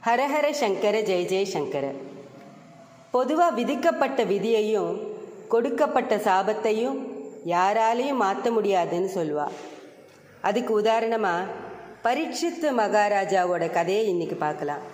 ஹரஹர சங்கர ஜெய ஜெய சங்கர பொதுவாக விதிக்கப்பட்ட விதியையும் கொடுக்கப்பட்ட சாபத்தையும் யாராலையும் மாற்ற முடியாதுன்னு சொல்லுவா அதுக்கு உதாரணமாக பரீட்சித்து மகாராஜாவோட கதையை இன்னைக்கு பார்க்கலாம்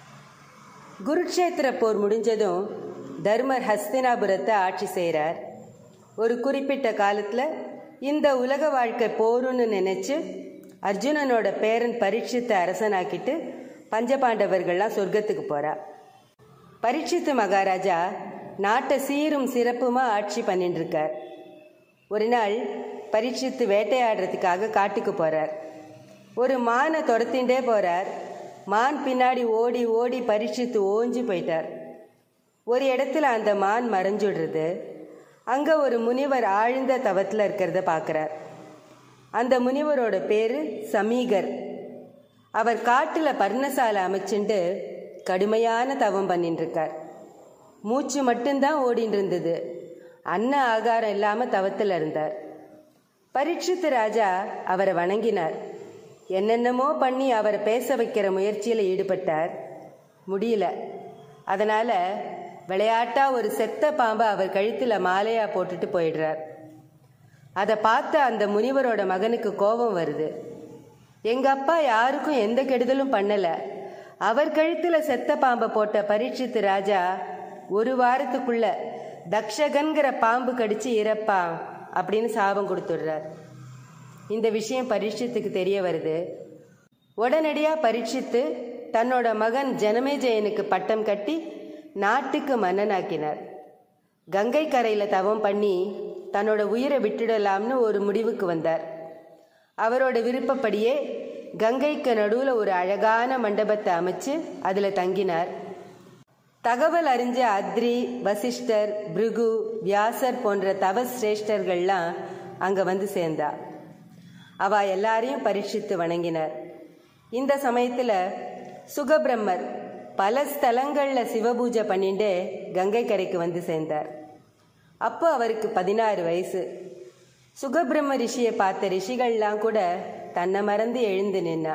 குருட்சேத்திர போர் முடிஞ்சதும் தர்மர் ஹஸ்தினாபுரத்தை ஆட்சி செய்கிறார் ஒரு குறிப்பிட்ட காலத்தில் இந்த உலக வாழ்க்கை போருன்னு நினச்சி அர்ஜுனனோட பேரன் பரீட்சித்து அரசனாக்கிட்டு பஞ்சபாண்டவர்கள்லாம் சொர்க்கத்துக்கு போறா பரீட்சித்து மகாராஜா நாட்டை சீரும் சிறப்புமா ஆட்சி பண்ணிட்டு இருக்கார் ஒரு நாள் பரீட்சித்து வேட்டையாடுறதுக்காக காட்டுக்கு போறார் ஒரு மானை துரத்தின்றே போறார் மான் பின்னாடி ஓடி ஓடி பரீட்சித்து ஓஞ்சி போயிட்டார் ஒரு இடத்துல அந்த மான் மறைஞ்சுடுறது அங்கே ஒரு முனிவர் ஆழ்ந்த தவத்தில் இருக்கிறத பார்க்குறார் அந்த முனிவரோட பேர் சமீகர் அவர் காட்டில் பர்ணசாலை அமைச்சுண்டு கடுமையான தவம் பண்ணிட்டு இருக்கார் மூச்சு மட்டும்தான் ஓடிட்டு இருந்தது அன்ன ஆகாரம் இல்லாமல் தவத்தில் இருந்தார் பரீட்சித்து ராஜா அவரை வணங்கினார் என்னென்னமோ பண்ணி அவரை பேச வைக்கிற முயற்சியில் ஈடுபட்டார் முடியல அதனால் விளையாட்டா ஒரு செத்த பாம்பை அவர் கழுத்தில் மாலையா போட்டுட்டு போயிடுறார் அதை பார்த்த அந்த முனிவரோட மகனுக்கு கோபம் வருது எங்க அப்பா யாருக்கும் எந்த கெடுதலும் பண்ணல அவர் கழுத்துல செத்த பாம்பை போட்ட பரீட்சித்து ராஜா ஒரு வாரத்துக்குள்ள தக்ஷகன்கிற பாம்பு கடிச்சு இறப்பான் அப்படின்னு சாபம் கொடுத்துடுறார் இந்த விஷயம் பரீட்சித்துக்கு தெரிய வருது உடனடியா பரீட்சித்து தன்னோட மகன் ஜனமேஜயனுக்கு பட்டம் கட்டி நாட்டுக்கு மன்னனாக்கினார் கங்கை கரையில் தவம் பண்ணி தன்னோட உயிரை விட்டுடலாம்னு ஒரு முடிவுக்கு வந்தார் அவரோட விருப்பப்படியே கங்கைக்கு நடுவில் ஒரு அழகான மண்டபத்தை அமைச்சு அதில் தங்கினார் தகவல் அறிஞ்ச அத்ரி வசிஷ்டர் பிருகு வியாசர் போன்ற தவ சிரேஷ்டர்கள்லாம் அங்கே வந்து சேர்ந்தா அவ எல்லாரையும் பரீட்சித்து வணங்கினார் இந்த சமயத்தில் சுகபிரம்மர் பல ஸ்தலங்களில் சிவபூஜை பண்ணிட்டு கங்கை கரைக்கு வந்து சேர்ந்தார் அப்போ அவருக்கு பதினாறு வயசு சுகபிரம்ம ரிஷியை பார்த்த ரிஷிகள்லாம் கூட தன்னை மறந்து எழுந்து நின்னா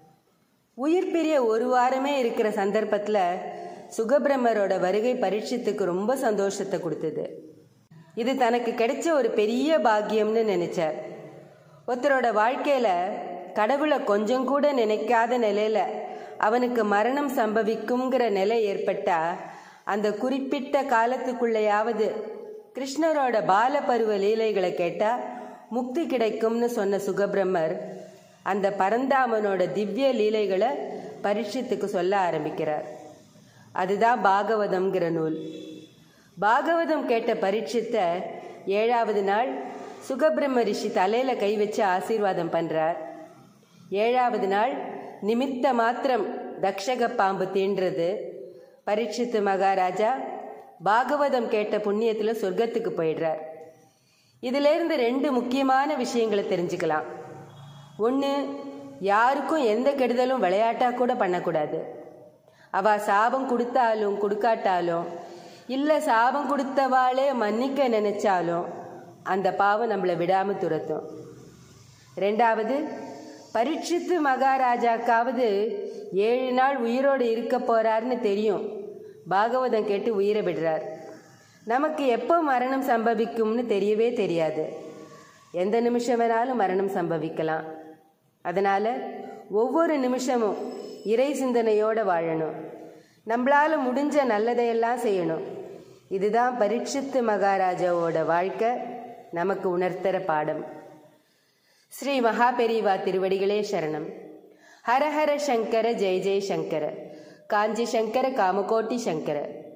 உயிர் பிரிய ஒரு வாரமே இருக்கிற சந்தர்ப்பத்தில் சுகபிரம்மரோட வருகை பரீட்சத்துக்கு ரொம்ப சந்தோஷத்தை கொடுத்தது இது தனக்கு கிடைச்ச ஒரு பெரிய பாக்கியம்னு நினைச்சார் ஒருத்தரோட வாழ்க்கையில கடவுளை கொஞ்சம் கூட நினைக்காத நிலையில அவனுக்கு மரணம் சம்பவிக்குங்கிற நிலை ஏற்பட்டா அந்த குறிப்பிட்ட காலத்துக்குள்ளேயாவது கிருஷ்ணரோட பாலபருவ லீலைகளை கேட்டா முக்தி கிடைக்கும்னு சொன்ன சுகபிரம்மர் அந்த பரந்தாமனோட திவ்ய லீலைகளை பரீட்சத்துக்கு சொல்ல ஆரம்பிக்கிறார் அதுதான் பாகவதம்ங்கிற நூல் பாகவதம் கேட்ட பரீட்சித்த ஏழாவது நாள் சுகபிரம்ம ரிஷி தலையில கை வச்சு ஆசீர்வாதம் பண்றார் ஏழாவது நாள் நிமித்த மாத்திரம் தக்ஷக பாம்பு தீண்டுறது பரீட்சித்து மகாராஜா பாகவதம் கேட்ட புண்ணியத்தில் சொர்க்கத்துக்கு போயிடுறார் இதிலிருந்து ரெண்டு முக்கியமான விஷயங்களை தெரிஞ்சுக்கலாம் ஒன்று யாருக்கும் எந்த கெடுதலும் விளையாட்டாக கூட பண்ணக்கூடாது அவ சாபம் கொடுத்தாலும் கொடுக்காட்டாலும் இல்லை சாபம் கொடுத்தவாளே மன்னிக்க நினைச்சாலும் அந்த பாவம் நம்மளை விடாமல் துரத்தும் ரெண்டாவது பரீட்சித்து மகாராஜாக்காவது ஏழு நாள் உயிரோடு இருக்க போறாருன்னு தெரியும் பாகவதம் கேட்டு உயிரை விடுறார் நமக்கு எப்போ மரணம் சம்பவிக்கும்னு தெரியவே தெரியாது எந்த நிமிஷம் வேணாலும் மரணம் சம்பவிக்கலாம் அதனால் ஒவ்வொரு நிமிஷமும் இறை சிந்தனையோடு வாழணும் நம்மளால் முடிஞ்ச நல்லதையெல்லாம் செய்யணும் இதுதான் பரீட்சித்து மகாராஜாவோட வாழ்க்கை நமக்கு உணர்த்துற பாடம் ஸ்ரீ மகாபெரிவா திருவடிகளே சரணம் ஹரஹர சங்கர ஜெய ஜெய சங்கர காஞ்சி சங்கர காமகோட்டி சங்கர